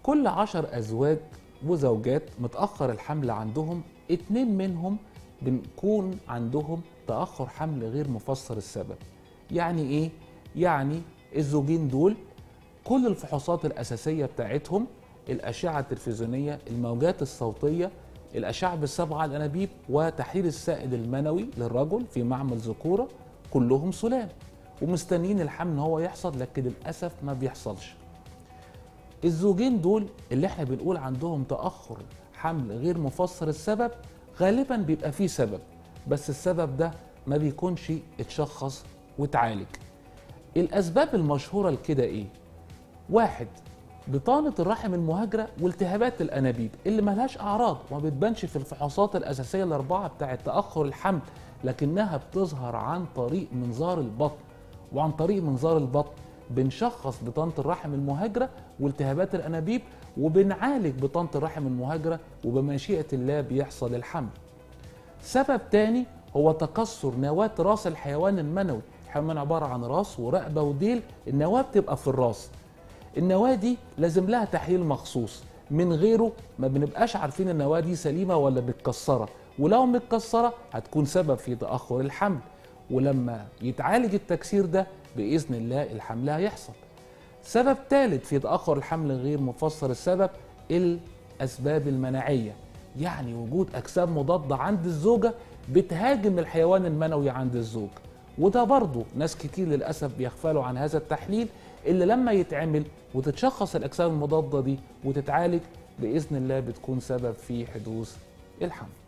كل عشر أزواج وزوجات متأخر الحمل عندهم اتنين منهم بنكون عندهم تأخر حمل غير مفسر السبب يعني إيه؟ يعني الزوجين دول كل الفحوصات الأساسية بتاعتهم الأشعة التلفزيونية الموجات الصوتية الأشعة بالسبعة على الأنابيب وتحليل السائل المنوي للرجل في معمل ذكورة كلهم سلام ومستنيين الحمل هو يحصل لكن للأسف ما بيحصلش الزوجين دول اللي احنا بنقول عندهم تأخر حمل غير مفسر السبب غالبا بيبقى فيه سبب بس السبب ده ما بيكونش اتشخص واتعالج الأسباب المشهورة لكده إيه؟ واحد بطانة الرحم المهاجرة والتهابات الأنابيب اللي ملهاش أعراض وما بتبانش في الفحوصات الأساسية الأربعة بتاعة تأخر الحمل لكنها بتظهر عن طريق منظار البطن وعن طريق منظار البطن بنشخص بطانة الرحم المهاجرة والتهابات الأنابيب وبنعالج بطانة الرحم المهاجرة وبمشيئة الله بيحصل الحمل سبب تاني هو تكسر نواة راس الحيوان المنوي الحيوان عبارة عن راس ورقبة وديل النواة بتبقى في الراس النواة دي لازم لها تحليل مخصوص من غيره ما بنبقاش عارفين النواة دي سليمة ولا متكسرة ولو متكسرة هتكون سبب في تأخر الحمل ولما يتعالج التكسير ده بإذن الله الحمل هيحصل سبب ثالث في تأخر الحمل غير مفسر السبب الأسباب المناعية يعني وجود أجسام مضادة عند الزوجة بتهاجم الحيوان المنوي عند الزوج وده برضه ناس كتير للأسف بيغفلوا عن هذا التحليل اللي لما يتعمل وتتشخص الأجسام المضادة دي وتتعالج بإذن الله بتكون سبب في حدوث الحمل